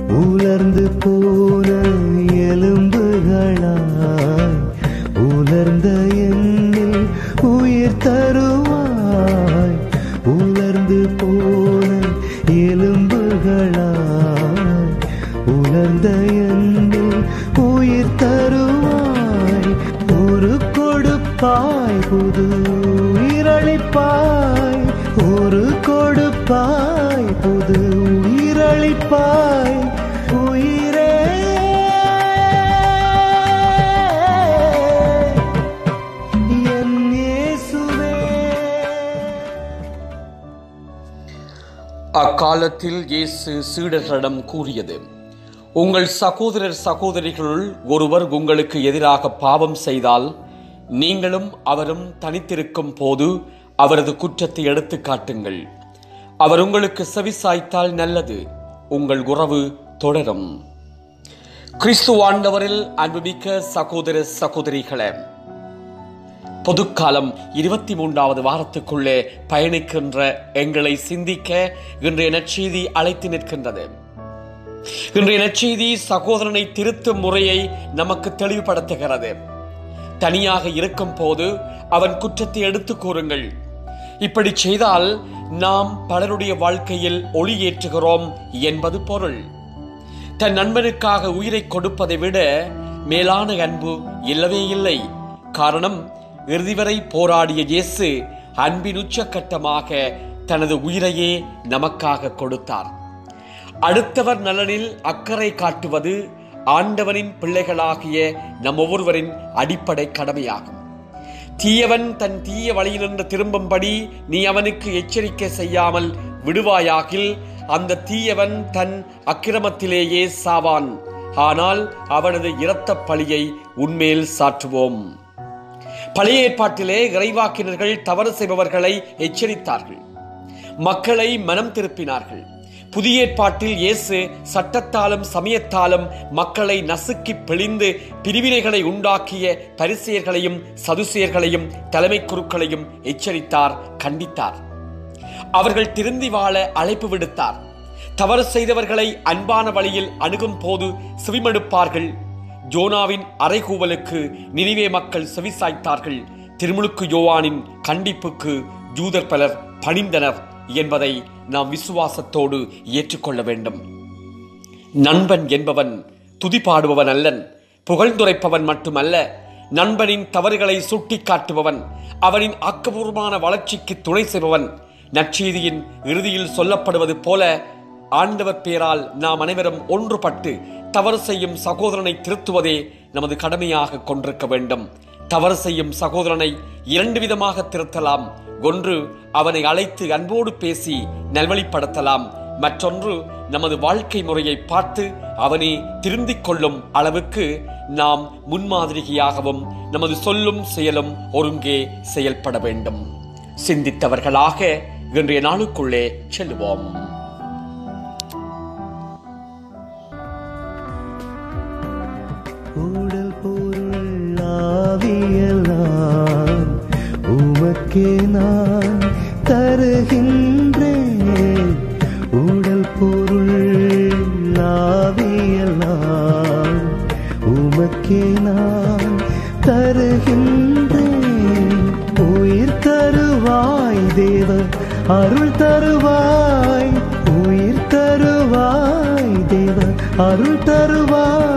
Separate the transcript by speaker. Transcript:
Speaker 1: உலர்ந்து போன எலும்புகளாய் உலர்ந்த எண்ணில் உயிர் தருவாய் உலர்ந்து போன எலும்புகளாய் உலர்ந்த எண்ணில் உயிர் தருவாய் ஒரு கொடுப்பாய் புது உயிரளிப்பாய் ஒரு கொடுப்பாய் புது உயிரளிப்பாய் உயிரே என் இயேசுவே
Speaker 2: அக்காலத்தில் இயேசு சீடர்களிடம் கூறியது உங்கள் சகோதரர் சகோதரிகளுள் ஒருவர் உங்களுக்கு எதிராக பாவம் செய்தால் நீங்களும் அவரும் தனித்திருக்கும் போது அவரது குற்றத்தை எடுத்துக் காட்டுங்கள் அவர் உங்களுக்கு செவிசாய்த்தால் நல்லது உங்கள் உறவு தொடரும் கிறிஸ்து ஆண்டவரில் அன்புமிக்க சகோதர சகோதரிகளே பொதுக்காலம் இருபத்தி மூன்றாவது வாரத்துக்குள்ளே பயணிக்கின்ற எங்களை சிந்திக்க இன்றைய நற்செய்தி அழைத்து நிற்கின்றது இன்றைய நற்செய்தி சகோதரனை திருத்தும் முறையை நமக்கு தெளிவுபடுத்துகிறது தனியாக இருக்கும் போது அவன் குற்றத்தை எடுத்து கூறுங்கள் இப்படி செய்தால் நாம் பலருடைய வாழ்க்கையில் ஒளி ஏற்றுகிறோம் என்பது பொருள் தன் நண்பனுக்காக உயிரை கொடுப்பதை விட மேலான அன்பு இல்லவே இல்லை காரணம் இறுதி வரை போராடிய இயேசு அன்பின் உச்சக்கட்டமாக தனது உயிரையே நமக்காக கொடுத்தார் அடுத்தவர் நலனில் அக்கறை காட்டுவது ஆண்டவனின் பிள்ளைகளாகிய நம் ஒவ்வொருவரின் அடிப்படை கடமையாகும் தீயவன் தன் தீய வழியினின்று திரும்பும்படி நீ அவனுக்கு எச்சரிக்கை செய்யாமல் விடுவாயாகில் அந்த தீயவன் தன் அக்கிரமத்திலேயே சாவான் ஆனால் அவனது இரத்தப் பழியை உன்மேல் சாற்றுவோம் பழைய ஏற்பாட்டிலே இறைவாக்கினர்கள் தவறு செய்பவர்களை எச்சரித்தார்கள் மக்களை மனம் திருப்பினார்கள் புதிய ஏற்பாட்டில் இயேசு சட்டத்தாலும் சமயத்தாலும் மக்களை நசுக்கி பிழிந்து பிரிவினைகளை உண்டாக்கிய பரிசெயர்களையும் சதுசேயர்களையும் தலைமை குருக்களையும் எச்சரித்தார் கண்டித்தார் அவர்கள் திருந்தி வாழ அழைப்பு விடுத்தார் தவறு செய்தவர்களை அன்பான வழியில் அணுகும் போது செவிமடுப்பார்கள் ஜோனாவின் அறைகூவலுக்கு நினைவே மக்கள் செவிசாய்த்தார்கள் திருமுழுக்கு யோவானின் கண்டிப்புக்கு ஜூதர் பலர் பணிந்தனர் என்பதை நாம் விசுவாசத்தோடு ஏற்றுக்கொள்ள வேண்டும் நண்பன் என்பவன் துதிபாடுபவன் அல்லன் புகழ்ந்துரைப்பவன் மட்டுமல்ல நண்பனின் தவறுகளை சுட்டிக்காட்டுபவன் அவனின் ஆக்கபூர்வமான வளர்ச்சிக்கு துணை செய்பவன் நற்செய்தியின் இறுதியில் சொல்லப்படுவது போல ஆண்டவர் பேரால் நாம் அனைவரும் ஒன்றுபட்டு தவறு செய்யும் சகோதரனை திருத்துவதே நமது கடமையாக கொண்டிருக்க வேண்டும் தவறு செய்யும் சகோதரனை இரண்டு விதமாக திருத்தலாம் ஒன்று அவனை அழைத்து அன்போடு பேசி நல்வழிப்படுத்தலாம் மற்றொன்று நமது வாழ்க்கை முறையை பார்த்து அவனை திருந்திக் கொள்ளும் அளவுக்கு நாம் முன்மாதிரியாகவும் நமது சொல்லும் செயலும் ஒருங்கே செயல்பட வேண்டும் சிந்தித்தவர்களாக இன்றைய நாளுக்குள்ளே செல்லுவோம்
Speaker 1: உடல் பொருள் ஆவியெல்லாம் உமக்கே நான் தருகின்றேன் உடல் பொருள் ஆவியெல்லாம் உமக்கே நான் தருகின்றேன் உயிர் தருவாய் தேவ அருள் தருவாய் உயிர் தருவாய் தேவ அருள் தருவாய்